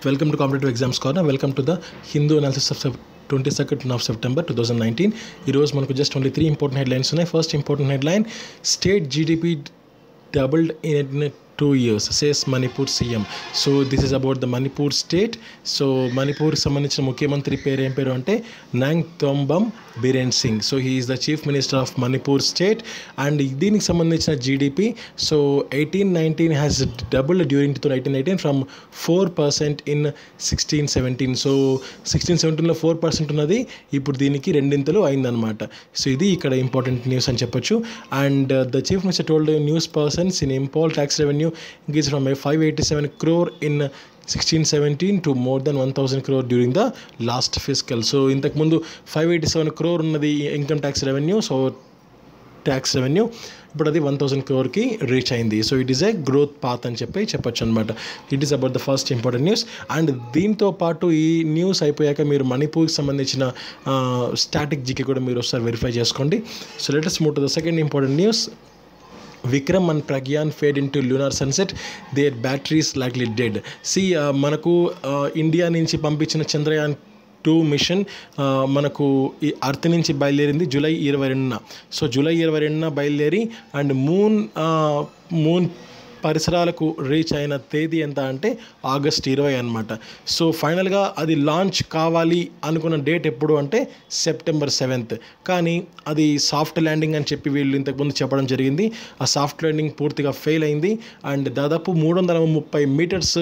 Welcome to competitive exams corner welcome to the Hindu analysis of twenty second of September two thousand nineteen ఈరోజు మనకు just only three important headlines ఉన్నాయి first important headline state GDP doubled in two years says Manipur CM so this is about the Manipur state so మణిపూర్కి సంబంధించిన ముఖ్యమంత్రి పేరు ఏం పేరు అంటే Nongthombam Biren Singh so he is the chief minister of Manipur state and దీనికి సంబంధించిన GDP so eighteen nineteen has double during two eighteen eighteen from four percent in sixteen seventeen so sixteen సెవెంటీన్లో ఫోర్ పర్సెంట్ ఉన్నది ఇప్పుడు దీనికి రెండింతలు అయిందనమాట సో ఇది ఇక్కడ ఇంపార్టెంట్ న్యూస్ అని చెప్పొచ్చు and the chief minister told news persons in Imphal tax revenue increase from five eighty seven crore in sixteen seventeen to more than one thousand crore during the last physical so ఇంతకుముందు five eighty seven crore ఉన్నది income tax revenue so tax revenue ఇప్పుడు అది one thousand క్రోర్కి reach అయింది so it is a growth path అని చెప్పి చెప్పొచ్చు అనమాట it is about the first important news and దీంతో పాటు ఈ న్యూస్ అయిపోయాక మీరు మణిపూర్కి సంబంధించిన స్టాటిక్ జీకే కూడా మీరు ఒకసారి వెరిఫై చేసుకోండి so latest move to the second important news Vikram and Pragyan fade in to lunar sunset their batteries likely dead సి మనకు ఇండియా నుంచి పంపించిన చంద్రయాన్ టూ మిషన్ మనకు ఈ అర్త్ నుంచి బయలుదేరింది జూలై ఇరవై రెండున సో జూలై ఇరవై రెండున బయలుదేరి అండ్ మూన్ మూన్ పరిసరాలకు రీచ్ అయిన తేదీ ఎంత అంటే ఆగస్ట్ ఇరవై అనమాట సో ఫైనల్గా అది లాంచ్ కావాలి అనుకున్న డేట్ ఎప్పుడు అంటే సెప్టెంబర్ సెవెంత్ కానీ అది సాఫ్ట్ ల్యాండింగ్ అని చెప్పి వీళ్ళు ఇంతకుముందు చెప్పడం జరిగింది ఆ సాఫ్ట్ ల్యాండింగ్ పూర్తిగా ఫెయిల్ అయింది అండ్ దాదాపు మూడు వందల ముప్పై మీటర్స్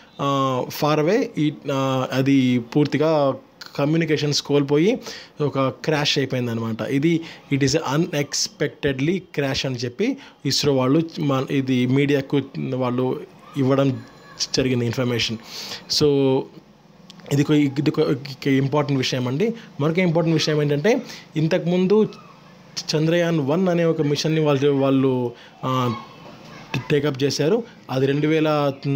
ఫార్ అవే ఈ అది పూర్తిగా కమ్యూనికేషన్స్ కోల్పోయి ఒక క్రాష్ అయిపోయింది అనమాట ఇది ఇట్ ఈస్ అన్ఎక్స్పెక్టెడ్లీ క్రాష్ అని చెప్పి ఇస్రో వాళ్ళు ఇది మీడియాకు వాళ్ళు ఇవ్వడం జరిగింది ఇన్ఫర్మేషన్ సో ఇది ఇది ఇంపార్టెంట్ విషయం అండి మరొక ఇంపార్టెంట్ విషయం ఏంటంటే ఇంతకుముందు చంద్రయాన్ వన్ అనే ఒక మిషన్ని వాళ్ళు వాళ్ళు టేకప్ చేశారు అది రెండు వేల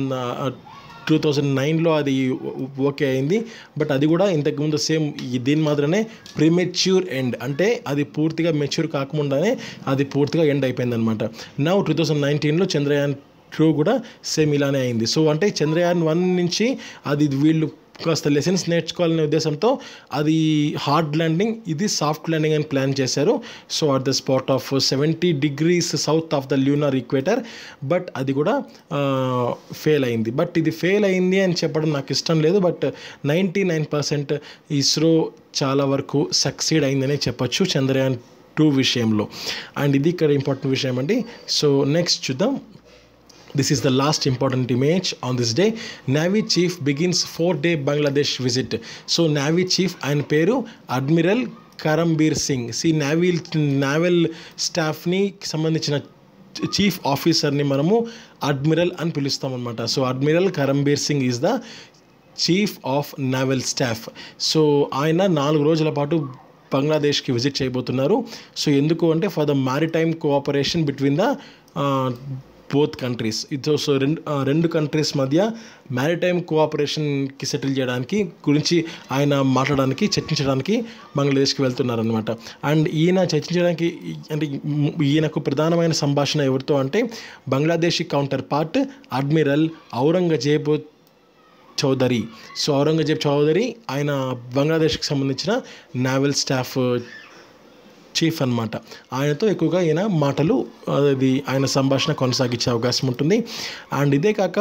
టూ థౌజండ్ నైన్లో అది ఓకే అయింది బట్ అది కూడా ఇంతకుముందు సేమ్ దీని మాత్రమే ప్రిమెచ్యూర్ ఎండ్ అంటే అది పూర్తిగా మెచ్యూర్ కాకముండానే అది పూర్తిగా ఎండ్ అయిపోయింది అనమాట నవ్ టూ థౌజండ్ నైన్టీన్లో చంద్రయాన్ టూ కూడా సేమ్ ఇలానే అయింది సో అంటే చంద్రయాన్ వన్ నుంచి అది వీళ్ళు కాస్త లెసన్స్ నేర్చుకోవాలనే ఉద్దేశంతో అది హార్డ్ ల్యాండింగ్ ఇది సాఫ్ట్ ల్యాండింగ్ అని ప్లాన్ చేశారు so at the spot of seventy degrees south of the lunar equator but అది కూడా ఫెయిల్ అయింది బట్ ఇది ఫెయిల్ అయింది అని చెప్పడం నాకు ఇష్టం లేదు but ninety nine percent ISRO చాలా వరకు సక్సీడ్ అయిందనే చెప్పొచ్చు చంద్రయాన్ టూ విషయంలో అండ్ ఇది ఇక్కడ ఇంపార్టెంట్ విషయం అండి సో నెక్స్ట్ చూద్దాం This is the last important image on this day. Navy Chief begins four-day Bangladesh visit. So Navy Chief ఆయన పేరు అడ్మిరల్ కరంబీర్ సింగ్ సి నావీ నావల్ స్టాఫ్ని సంబంధించిన చీఫ్ ఆఫీసర్ని మనము అడ్మిరల్ అని పిలుస్తాం అనమాట so admiral Karambir Singh is the chief of naval staff so ఆయన నాలుగు రోజుల పాటు బంగ్లాదేశ్కి విజిట్ చేయబోతున్నారు సో ఎందుకు అంటే for the maritime cooperation between the both countries ఇది సో రెండు రెండు కంట్రీస్ మధ్య మ్యారిటైమ్ కోఆపరేషన్కి సెటిల్ చేయడానికి గురించి ఆయన మాట్లాడడానికి చర్చించడానికి బంగ్లాదేశ్కి వెళ్తున్నారనమాట అండ్ ఈయన చర్చించడానికి అంటే ఈయనకు ప్రధానమైన సంభాషణ ఎవరితో అంటే Bangladeshi counterpart admiral Aurangzeb Chowdhury so Aurangzeb Chowdhury ఆయన బంగ్లాదేశ్కి సంబంధించిన నావల్ స్టాఫ్ చీఫ్ అనమాట ఆయనతో ఎక్కువగా ఈయన మాటలు అది ఆయన సంభాషణ కొనసాగించే అవకాశం ఉంటుంది అండ్ ఇదే కాక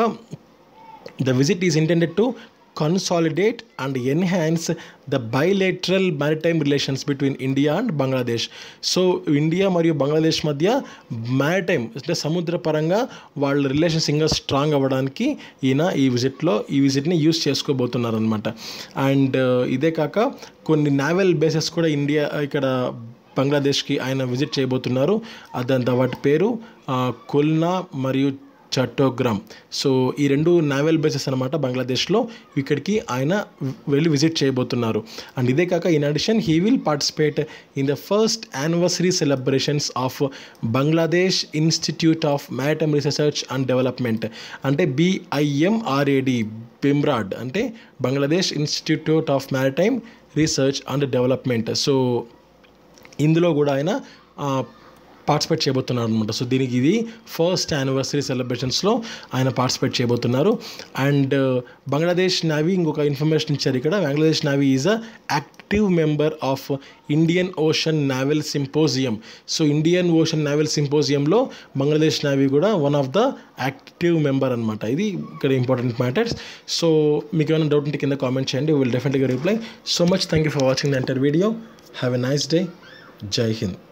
the visit is intended to consolidate and enhance the bilateral maritime relations between India and Bangladesh so India మరియు బంగ్లాదేశ్ మధ్య మ్యారిటైమ్ అంటే సముద్ర పరంగా వాళ్ళ రిలేషన్స్ ఇంకా స్ట్రాంగ్ అవ్వడానికి ఈయన ఈ విజిట్లో ఈ విజిట్ని యూస్ చేసుకోబోతున్నారు అనమాట అండ్ ఇదే కాక కొన్ని నావెల్ బేసెస్ కూడా ఇండియా ఇక్కడ బంగ్లాదేశ్కి ఆయన విజిట్ చేయబోతున్నారు అదంతా వాటి పేరు కొల్నా మరియు చట్టోగ్రామ్ సో ఈ రెండు నావెల్ బేసెస్ అనమాట బంగ్లాదేశ్లో ఇక్కడికి ఆయన వెళ్ళి విజిట్ చేయబోతున్నారు అండ్ ఇదే కాక in addition he will participate in the first anniversary celebrations of Bangladesh institute of maritime research and development అంటే బిఐఎంఆర్ఏడి బిమ్రాడ్ అంటే Bangladesh institute of maritime research and development so ఇందులో కూడా ఆయన పార్టిసిపేట్ చేయబోతున్నారు అనమాట సో దీనికి ఇది ఫస్ట్ యానివర్సరీ సెలబ్రేషన్స్లో ఆయన పార్టిసిపేట్ చేయబోతున్నారు అండ్ బంగ్లాదేశ్ నావీ ఇంకొక ఇన్ఫర్మేషన్ ఇచ్చారు ఇక్కడ Bangladesh navy is a active member of Indian ocean naval symposium so Indian ocean naval సింపోజియంలో బంగ్లాదేశ్ నావీ కూడా one of the active member అనమాట ఇది ఇక్కడ ఇంపార్టెంట్ మ్యాటర్స్ సో మీకు ఏమైనా డౌట్ ఉంటే కింద కామెంట్ చేయండి విల్ డెఫినెట్గా reply so much thank you for watching the entire video have a nice day Jai Hind